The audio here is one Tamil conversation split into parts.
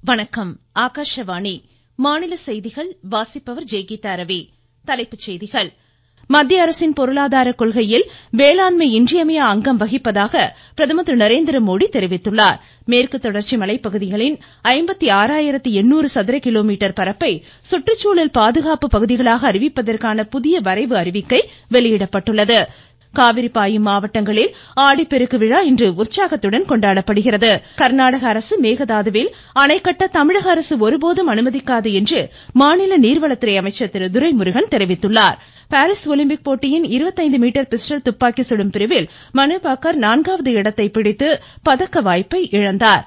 வணக்கம் ஆகாஷவாணி மாநில செய்திகள் வாசிப்பவர் ஜெய்கீதா ரவி தலைப்புச் செய்திகள் மத்திய அரசின் பொருளாதார கொள்கையில் வேளாண்மை இன்றியமையா அங்கம் வகிப்பதாக பிரதமர் திரு நரேந்திரமோடி தெரிவித்துள்ளார் மேற்கு தொடர்ச்சி மலைப்பகுதிகளின் சதுர கிலோமீட்டர் பரப்பை சுற்றுச்சூழல் பாதுகாப்பு பகுதிகளாக அறிவிப்பதற்கான புதிய வரைவு அறிவிக்கை வெளியிடப்பட்டுள்ளது காவிரி பாயும் மாவட்டங்களில் ஆடிப்பெருக்கு விழா இன்று உற்சாகத்துடன் கொண்டாடப்படுகிறது கர்நாடக அரசு மேகதாதுவில் அணை கட்ட தமிழக அரசு ஒருபோதும் அனுமதிக்காது என்று மாநில நீர்வளத்துறை அமைச்சர் திரு துரைமுருகன் தெரிவித்துள்ளார் பாரீஸ் ஒலிம்பிக் போட்டியின் மீட்டர் பிஸ்டல் துப்பாக்கி சுடும் பிரிவில் மனு பாக்கர் நான்காவது இடத்தை பிடித்து பதக்க வாய்ப்பை இழந்தார்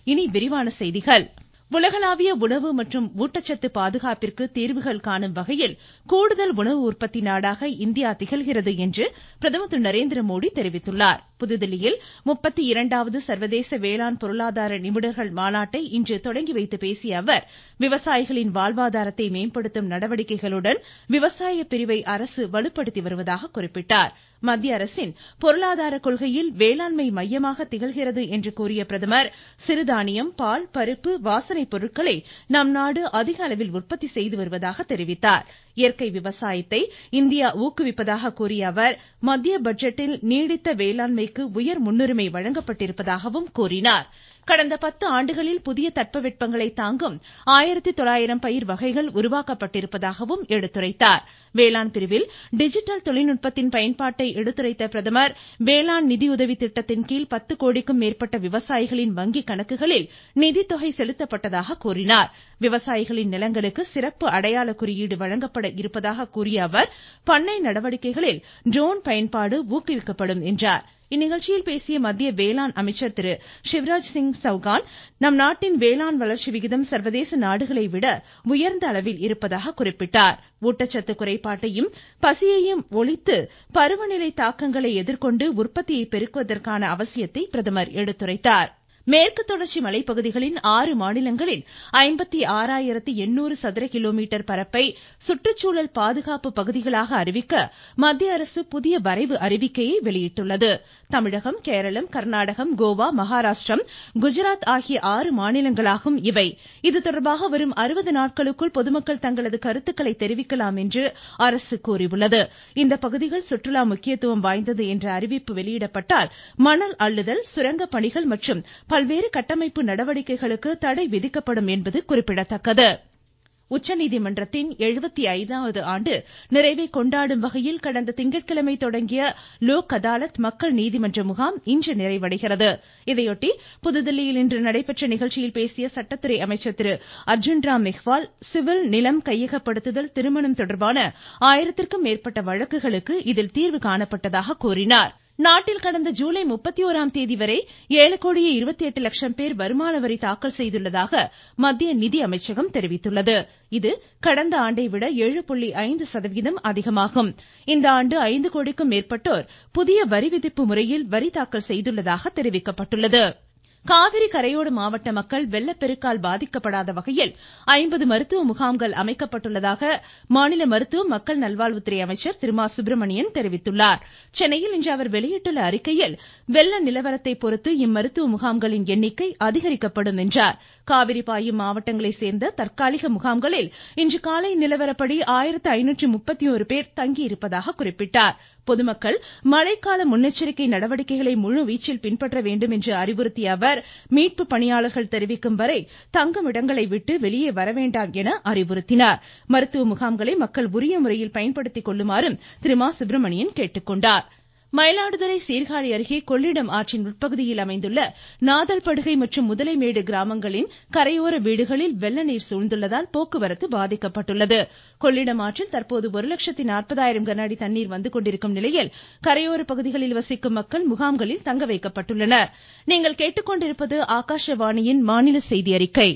உலகளாவிய உணவு மற்றும் ஊட்டச்சத்து பாதுகாப்பிற்கு தீர்வுகள் காணும் வகையில் கூடுதல் உணவு உற்பத்தி நாடாக இந்தியா திகழ்கிறது என்று பிரதமர் திரு நரேந்திரமோடி தெரிவித்துள்ளார் புதுதில்லியில் முப்பத்தி இரண்டாவது சர்வதேச வேளாண் பொருளாதார நிபுணர்கள் மாநாட்டை இன்று தொடங்கி வைத்து பேசிய அவர் விவசாயிகளின் வாழ்வாதாரத்தை மேம்படுத்தும் நடவடிக்கைகளுடன் விவசாய பிரிவை அரசு வலுப்படுத்தி வருவதாக குறிப்பிட்டார் மத்திய அரசின் பொருளாதார கொள்கையில் வேளாண்மை மையமாக திகழ்கிறது என்று கூறிய பிரதமர் சிறுதானியம் பால் பருப்பு வாசனை பொருட்களை நம் நாடு அதிக அளவில் உற்பத்தி செய்து வருவதாக தெரிவித்தார் இயற்கை விவசாயத்தை இந்தியா ஊக்குவிப்பதாக கூறிய அவர் மத்திய பட்ஜெட்டில் நீடித்த வேளாண்மைக்கு உயர் முன்னுரிமை வழங்கப்பட்டிருப்பதாகவும் கூறினார் கடந்த பத்து ஆண்டுகளில் புதிய தட்பவெட்பங்களை தாங்கும் ஆயிரத்தி தொள்ளாயிரம் பயிர் வகைகள் உருவாக்கப்பட்டிருப்பதாகவும் எடுத்துரைத்தார் வேளாண் பிரிவில் டிஜிட்டல் தொழில்நுட்பத்தின் பயன்பாட்டை எடுத்துரைத்த பிரதமர் வேளாண் நிதியுதவி திட்டத்தின் கீழ் பத்து கோடிக்கும் மேற்பட்ட விவசாயிகளின் வங்கி கணக்குகளில் நிதித்தொகை செலுத்தப்பட்டதாக கூறினார் விவசாயிகளின் நிலங்களுக்கு சிறப்பு அடையாள குறியீடு வழங்கப்பட இருப்பதாக கூறிய அவர் பண்ணை நடவடிக்கைகளில் ட்ரோன் பயன்பாடு ஊக்குவிக்கப்படும் என்றார் இந்நிகழ்ச்சியில் பேசிய மத்திய வேளாண் அமைச்சர் திரு சிவராஜ் சிங் சௌகான் நம் நாட்டின் வேளாண் வளர்ச்சி விகிதம் சர்வதேச நாடுகளை விட உயர்ந்த அளவில் இருப்பதாக குறிப்பிட்டார் ஊட்டச்சத்து குறைபாட்டையும் பசியையும் ஒழித்து பருவநிலை தாக்கங்களை எதிர்கொண்டு உற்பத்தியை பெருக்குவதற்கான அவசியத்தை பிரதமர் எடுத்துரைத்தார் மேற்கு தொடர்ச்சி மலைப்பகுதிகளின் ஆறு மாநிலங்களில் ஐம்பத்தி ஆறாயிரத்தி எண்ணூறு சதுர கிலோமீட்டர் பரப்பை சுற்றுச்சூழல் பாதுகாப்பு பகுதிகளாக அறிவிக்க மத்திய அரசு புதிய வரைவு அறிவிக்கையை வெளியிட்டுள்ளது தமிழகம் கேரளம் கர்நாடகம் கோவா மகாராஷ்டிரம் குஜராத் ஆகிய ஆறு மாநிலங்களாகும் இவை இதுதொடர்பாக வரும் அறுபது நாட்களுக்குள் பொதுமக்கள் தங்களது கருத்துக்களை தெரிவிக்கலாம் என்று அரசு கூறியுள்ளது இந்த பகுதிகள் சுற்றுலா முக்கியத்துவம் வாய்ந்தது என்ற அறிவிப்பு வெளியிடப்பட்டால் மணல் அள்ளுதல் சுரங்க பணிகள் மற்றும் பல்வேறு கட்டமைப்பு நடவடிக்கைகளுக்கு தடை விதிக்கப்படும் என்பது குறிப்பிடத்தக்கது உச்சநீதிமன்றத்தின் எழுபத்தி ஐந்தாவது ஆண்டு நிறைவை கொண்டாடும் வகையில் கடந்த திங்கட்கிழமை தொடங்கிய லோக் அதாலத் மக்கள் நீதிமன்ற முகாம் இன்று நிறைவடைகிறது இதையொட்டி புதுதில்லியில் இன்று நடைபெற்ற நிகழ்ச்சியில் பேசிய சட்டத்துறை அமைச்சர் திரு அர்ஜுன் ராம் மெஹ்வால் சிவில் நிலம் கையகப்படுத்துதல் திருமணம் தொடர்பான ஆயிரத்திற்கும் மேற்பட்ட வழக்குகளுக்கு இதில் தீர்வு காணப்பட்டதாக கூறினார் நாட்டில் கடந்த ஜூலை முப்பத்தி ஓராம் தேதி வரை ஏழு கோடியே இருபத்தி எட்டு லட்சம் பேர் வருமான வரி தாக்கல் செய்துள்ளதாக மத்திய நிதி அமைச்சகம் தெரிவித்துள்ளது இது கடந்த ஆண்டை விட ஏழு புள்ளி ஐந்து சதவீதம் அதிகமாகும் இந்த ஆண்டு ஐந்து கோடிக்கும் மேற்பட்டோர் புதிய வரி விதிப்பு முறையில் வரி தாக்கல் செய்துள்ளதாக தெரிவிக்கப்பட்டுள்ளது காவிரி கரையோடு மாவட்ட மக்கள் வெள்ளப்பெருக்கால் பாதிக்கப்படாத வகையில் ஐம்பது மருத்துவ முகாம்கள் அமைக்கப்பட்டுள்ளதாக மாநில மருத்துவ மக்கள் நல்வாழ்வுத்துறை அமைச்சர் திரு மா சுப்பிரமணியன் தெரிவித்துள்ளார் சென்னையில் இன்று அவர் வெளியிட்டுள்ள அறிக்கையில் வெள்ள நிலவரத்தை பொறுத்து இம்மருத்துவ முகாம்களின் எண்ணிக்கை அதிகரிக்கப்படும் என்றார் காவிரி பாயும் மாவட்டங்களை சேர்ந்த தற்காலிக முகாம்களில் இன்று காலை நிலவரப்படி ஆயிரத்து ஐநூற்று முப்பத்தி ஒரு பேர் தங்கியிருப்பதாக குறிப்பிட்டார் பொதுமக்கள் மழைக்கால முன்னெச்சரிக்கை நடவடிக்கைகளை முழுவீச்சில் பின்பற்ற வேண்டும் என்று அறிவுறுத்திய அவர் மீட்பு பணியாளர்கள் தெரிவிக்கும் வரை தங்கும் இடங்களை விட்டு வெளியே வர வேண்டாம் என அறிவுறுத்தினார் மருத்துவ முகாம்களை மக்கள் உரிய முறையில் பயன்படுத்திக் கொள்ளுமாறும் திரு மா சுப்பிரமணியன் கேட்டுக்கொண்டார் மயிலாடுதுறை சீர்காழி அருகே கொள்ளிடம் ஆற்றின் உட்பகுதியில் அமைந்துள்ள நாதல்படுகை மற்றும் முதலைமேடு கிராமங்களின் கரையோர வீடுகளில் வெள்ள நீர் சூழ்ந்துள்ளதால் போக்குவரத்து பாதிக்கப்பட்டுள்ளது கொள்ளிடம் ஆற்றில் தற்போது ஒரு லட்சத்தி நாற்பதாயிரம் கன அடி தண்ணீர் வந்து கொண்டிருக்கும் நிலையில் கரையோர பகுதிகளில் வசிக்கும் மக்கள் முகாம்களில் தங்க வைக்கப்பட்டுள்ளனர் நீங்கள் கேட்டுக்கொண்டிருப்பது ஆகாஷவாணியின் மாநில செய்தி அறிக்கை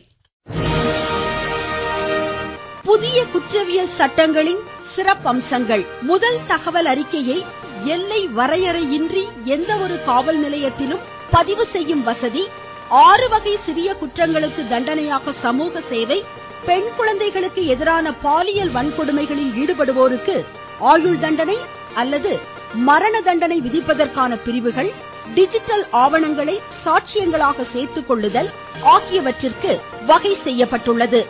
புதிய குற்றவியல் சட்டங்களின் சிறப்பம்சங்கள் முதல் தகவல் அறிக்கையை எல்லை வரையறையின்றி எந்த ஒரு காவல் நிலையத்திலும் பதிவு செய்யும் வசதி ஆறு வகை சிறிய குற்றங்களுக்கு தண்டனையாக சமூக சேவை பெண் குழந்தைகளுக்கு எதிரான பாலியல் வன்கொடுமைகளில் ஈடுபடுவோருக்கு ஆயுள் தண்டனை அல்லது மரண தண்டனை விதிப்பதற்கான பிரிவுகள் டிஜிட்டல் ஆவணங்களை சாட்சியங்களாக சேர்த்துக் கொள்ளுதல் ஆகியவற்றிற்கு வகை செய்யப்பட்டுள்ளது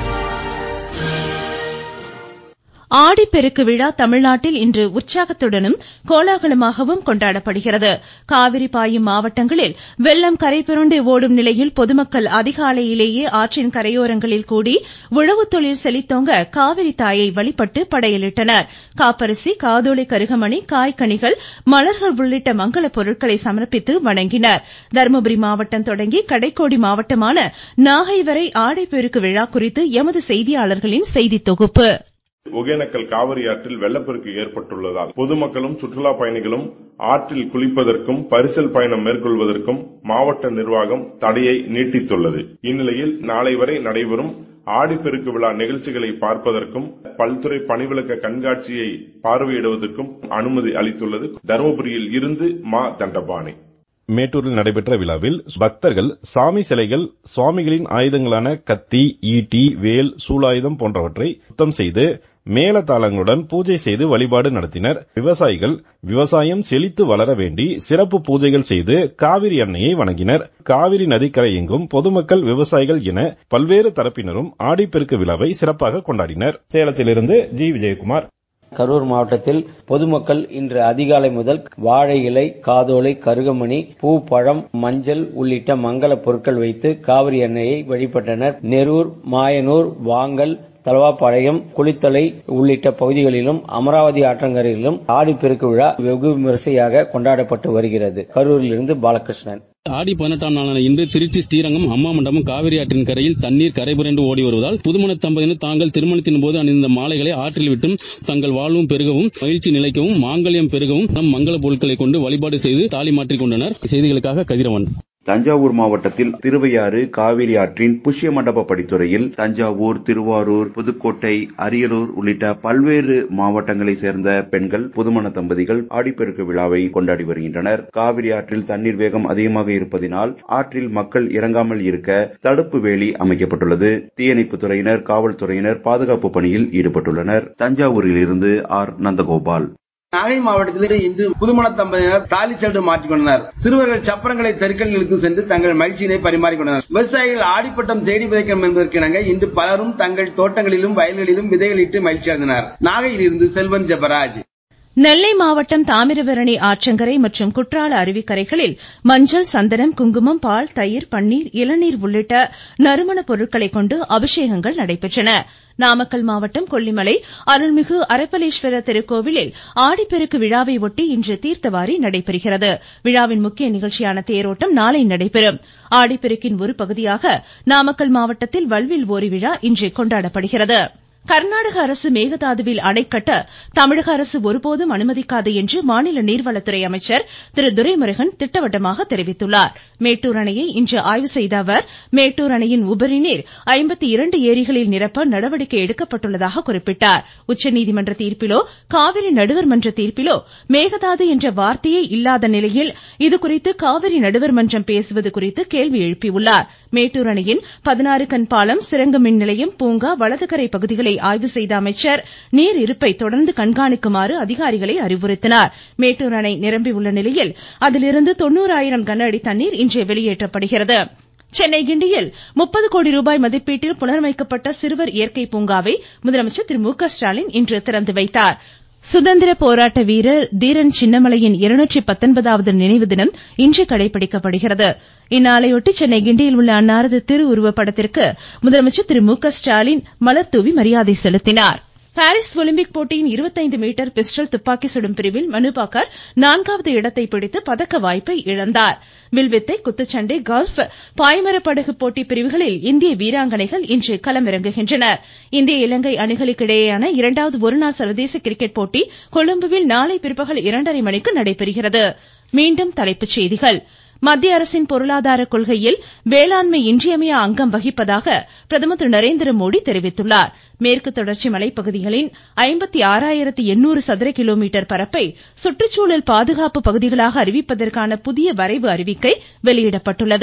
ஆடிப்பெருக்கு விழா தமிழ்நாட்டில் இன்று உற்சாகத்துடனும் கோலாகலமாகவும் கொண்டாடப்படுகிறது காவிரி பாயும் மாவட்டங்களில் வெள்ளம் கரைபுரண்டு ஓடும் நிலையில் பொதுமக்கள் அதிகாலையிலேயே ஆற்றின் கரையோரங்களில் கூடி உழவு தொழில் செழித்தோங்க காவிரி தாயை வழிபட்டு படையலிட்டனர் காப்பரிசி காதோலை கருகமணி காய்கனிகள் மலர்கள் உள்ளிட்ட மங்கள பொருட்களை சமர்ப்பித்து வணங்கினர் தருமபுரி மாவட்டம் தொடங்கி கடைக்கோடி மாவட்டமான நாகை வரை ஆடிப்பெருக்கு விழா குறித்து எமது செய்தியாளர்களின் செய்தி தொகுப்பு ஒகேனக்கல் காவிரி ஆற்றில் வெள்ளப்பெருக்கு ஏற்பட்டுள்ளதால் பொதுமக்களும் சுற்றுலா பயணிகளும் ஆற்றில் குளிப்பதற்கும் பரிசல் பயணம் மேற்கொள்வதற்கும் மாவட்ட நிர்வாகம் தடையை நீட்டித்துள்ளது இந்நிலையில் நாளை வரை நடைபெறும் ஆடிப்பெருக்கு விழா நிகழ்ச்சிகளை பார்ப்பதற்கும் பல்துறை பணிவிளக்க கண்காட்சியை பார்வையிடுவதற்கும் அனுமதி அளித்துள்ளது தருமபுரியில் இருந்து மா தண்டபாணி மேட்டூரில் நடைபெற்ற விழாவில் பக்தர்கள் சாமி சிலைகள் சுவாமிகளின் ஆயுதங்களான கத்தி ஈட்டி வேல் சூலாயுதம் போன்றவற்றை சுத்தம் செய்து மேலதாளங்களுடன் பூஜை செய்து வழிபாடு நடத்தினர் விவசாயிகள் விவசாயம் செழித்து வளர வேண்டி சிறப்பு பூஜைகள் செய்து காவிரி அன்னையை வணங்கினர் காவிரி நதிக்கரை எங்கும் பொதுமக்கள் விவசாயிகள் என பல்வேறு தரப்பினரும் ஆடிப்பெருக்கு விழாவை சிறப்பாக கொண்டாடினர் சேலத்திலிருந்து ஜி விஜயகுமார் கரூர் மாவட்டத்தில் பொதுமக்கள் இன்று அதிகாலை முதல் வாழை இலை காதோலை கருகமணி பூ பழம் மஞ்சள் உள்ளிட்ட மங்கள பொருட்கள் வைத்து காவிரி எண்ணெயை வழிபட்டனர் நெரூர் மாயனூர் வாங்கல் தலவாப்பாளையம் குளித்தலை உள்ளிட்ட பகுதிகளிலும் அமராவதி ஆற்றங்கரையிலும் ஆடிப்பெருக்கு விழா வெகு விமரிசையாக கொண்டாடப்பட்டு வருகிறது கரூரிலிருந்து பாலகிருஷ்ணன் ஆடி பதினெட்டாம் நாளான இன்று திருச்சி ஸ்ரீரங்கம் அம்மா மண்டபம் காவிரி ஆற்றின் கரையில் தண்ணீர் கரைபுரண்டு ஓடி வருவதால் புதுமண தம்பதியினர் தாங்கள் திருமணத்தின் போது அணிந்த மாலைகளை ஆற்றில் விட்டும் தங்கள் வாழ்வும் பெருகவும் மகிழ்ச்சி நிலைக்கவும் மாங்கல்யம் பெருகவும் நம் மங்கள பொருட்களை கொண்டு வழிபாடு செய்து தாலி மாற்றிக் கொண்டனர் செய்திகளுக்காக கதிரவன் தஞ்சாவூர் மாவட்டத்தில் திருவையாறு காவிரி ஆற்றின் புஷ்ய மண்டப படித்துறையில் தஞ்சாவூர் திருவாரூர் புதுக்கோட்டை அரியலூர் உள்ளிட்ட பல்வேறு மாவட்டங்களை சேர்ந்த பெண்கள் புதுமண தம்பதிகள் ஆடிப்பெருக்கு விழாவை கொண்டாடி வருகின்றனர் காவிரி ஆற்றில் தண்ணீர் வேகம் அதிகமாக இருப்பதினால் ஆற்றில் மக்கள் இறங்காமல் இருக்க தடுப்பு வேலி அமைக்கப்பட்டுள்ளது தீயணைப்புத் துறையினர் காவல்துறையினர் பாதுகாப்பு பணியில் ஈடுபட்டுள்ளனர் தஞ்சாவூரில் இருந்து ஆர் நந்தகோபால் நாகை மாவட்டத்தில் இன்று புதுமண தம்பதியினர் தாலி சரடு மாற்றிக் கொண்டனர் சிறுவர்கள் சப்பரங்களை தெருக்களில் இழுத்து சென்று தங்கள் மகிழ்ச்சியினை பரிமாறிக்கொண்டனர் விவசாயிகள் ஆடிப்பட்டம் தேடி விதைக்கணும் என்பதற்கிணங்க இன்று பலரும் தங்கள் தோட்டங்களிலும் வயல்களிலும் விதைகளிட்டு மகிழ்ச்சி அடைந்தனர் நாகையில் இருந்து செல்வன் ஜெபராஜ் நெல்லை மாவட்டம் தாமிரபரணி ஆற்றங்கரை மற்றும் குற்றால அருவிக்கரைகளில் மஞ்சள் சந்தனம் குங்குமம் பால் தயிர் பன்னீர் இளநீர் உள்ளிட்ட நறுமண பொருட்களை கொண்டு அபிஷேகங்கள் நடைபெற்றன நாமக்கல் மாவட்டம் கொல்லிமலை அருள்மிகு அரப்பளீஸ்வரர் திருக்கோவிலில் ஆடிப்பெருக்கு விழாவை ஒட்டி இன்று தீர்த்தவாரி நடைபெறுகிறது விழாவின் முக்கிய நிகழ்ச்சியான தேரோட்டம் நாளை நடைபெறும் ஆடிப்பெருக்கின் ஒரு பகுதியாக நாமக்கல் மாவட்டத்தில் வல்வில் ஓரி விழா இன்று கொண்டாடப்படுகிறது கர்நாடக அரசு மேகதாதுவில் அணை கட்ட தமிழக அரசு ஒருபோதும் அனுமதிக்காது என்று மாநில நீர்வளத்துறை அமைச்சர் திரு துரைமுருகன் திட்டவட்டமாக தெரிவித்துள்ளார் மேட்டூர் அணையை இன்று ஆய்வு செய்த அவர் மேட்டூர் அணையின் உபரி நீர் ஐம்பத்தி இரண்டு ஏரிகளில் நிரப்ப நடவடிக்கை எடுக்கப்பட்டுள்ளதாக குறிப்பிட்டார் உச்சநீதிமன்ற தீர்ப்பிலோ காவிரி நடுவர் மன்ற தீர்ப்பிலோ மேகதாது என்ற வார்த்தையே இல்லாத நிலையில் இதுகுறித்து காவிரி நடுவர் மன்றம் பேசுவது குறித்து கேள்வி எழுப்பியுள்ளார் மேட்டூர் அணையின் பதினாறு கண் பாலம் சிறங்கு மின் நிலையம் பூங்கா வலதுகரை பகுதிகளை ஆய்வு செய்த அமைச்சர் நீர் இருப்பை தொடர்ந்து கண்காணிக்குமாறு அதிகாரிகளை அறிவுறுத்தினார் மேட்டூர் அணை நிரம்பியுள்ள நிலையில் அதிலிருந்து தொண்ணூறாயிரம் கன அடி தண்ணீர் இன்று வெளியேற்றப்படுகிறது சென்னை கிண்டியில் முப்பது கோடி ரூபாய் மதிப்பீட்டில் புனரமைக்கப்பட்ட சிறுவர் இயற்கை பூங்காவை முதலமைச்சர் திரு மு க ஸ்டாலின் இன்று திறந்து வைத்தார் சுதந்திர போராட்ட வீரர் தீரன் சின்னமலையின் இருநூற்றி பத்தொன்பதாவது நினைவு தினம் இன்று கடைபிடிக்கப்படுகிறது இந்நாளையொட்டி சென்னை கிண்டியில் உள்ள அன்னாரது திருவுருவ படத்திற்கு முதலமைச்சர் திரு மு க ஸ்டாலின் மலர்தூவி மரியாதை செலுத்தினார் பாரிஸ் ஒலிம்பிக் போட்டியின் இருபத்தைந்து மீட்டர் பிஸ்டல் துப்பாக்கி சுடும் பிரிவில் மனு பாக்கர் நான்காவது இடத்தை பிடித்து பதக்க வாய்ப்பை இழந்தார் வில்வித்தை குத்துச்சண்டை கல்ஃப் பாய்மர படகு போட்டி பிரிவுகளில் இந்திய வீராங்கனைகள் இன்று களமிறங்குகின்றனர் இந்திய இலங்கை அணிகளுக்கிடையேயான இரண்டாவது ஒருநாள் சர்வதேச கிரிக்கெட் போட்டி கொழும்புவில் நாளை பிற்பகல் இரண்டரை மணிக்கு நடைபெறுகிறது மீண்டும் தலைப்புச் செய்திகள் மத்திய அரசின் பொருளாதார கொள்கையில் வேளாண்மை இன்றியமையா அங்கம் வகிப்பதாக பிரதமர் திரு நரேந்திர மோடி தெரிவித்துள்ளார் மேற்கு தொடர்ச்சி மலைப்பகுதிகளின் ஐம்பத்தி ஆறாயிரத்து எண்ணூறு சதுர கிலோமீட்டர் பரப்பை சுற்றுச்சூழல் பாதுகாப்பு பகுதிகளாக அறிவிப்பதற்கான புதிய வரைவு அறிவிக்கை வெளியிடப்பட்டுள்ளது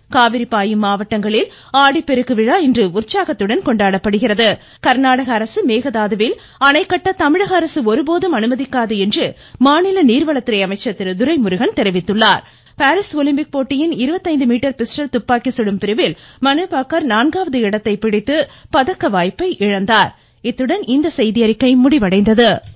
காவிரி பாயும் மாவட்டங்களில் ஆடிப்பெருக்கு விழா இன்று உற்சாகத்துடன் கொண்டாடப்படுகிறது கர்நாடக அரசு மேகதாதுவில் அணை கட்ட தமிழக அரசு ஒருபோதும் அனுமதிக்காது என்று மாநில நீர்வளத்துறை அமைச்சர் திரு துரைமுருகன் தெரிவித்துள்ளார் பாரீஸ் ஒலிம்பிக் போட்டியின் இருபத்தைந்து மீட்டர் பிஸ்டல் துப்பாக்கி சுடும் பிரிவில் மனு பாக்கர் நான்காவது இடத்தை பிடித்து பதக்க வாய்ப்பை இழந்தார் இத்துடன் இந்த செய்தியறிக்கை முடிவடைந்தது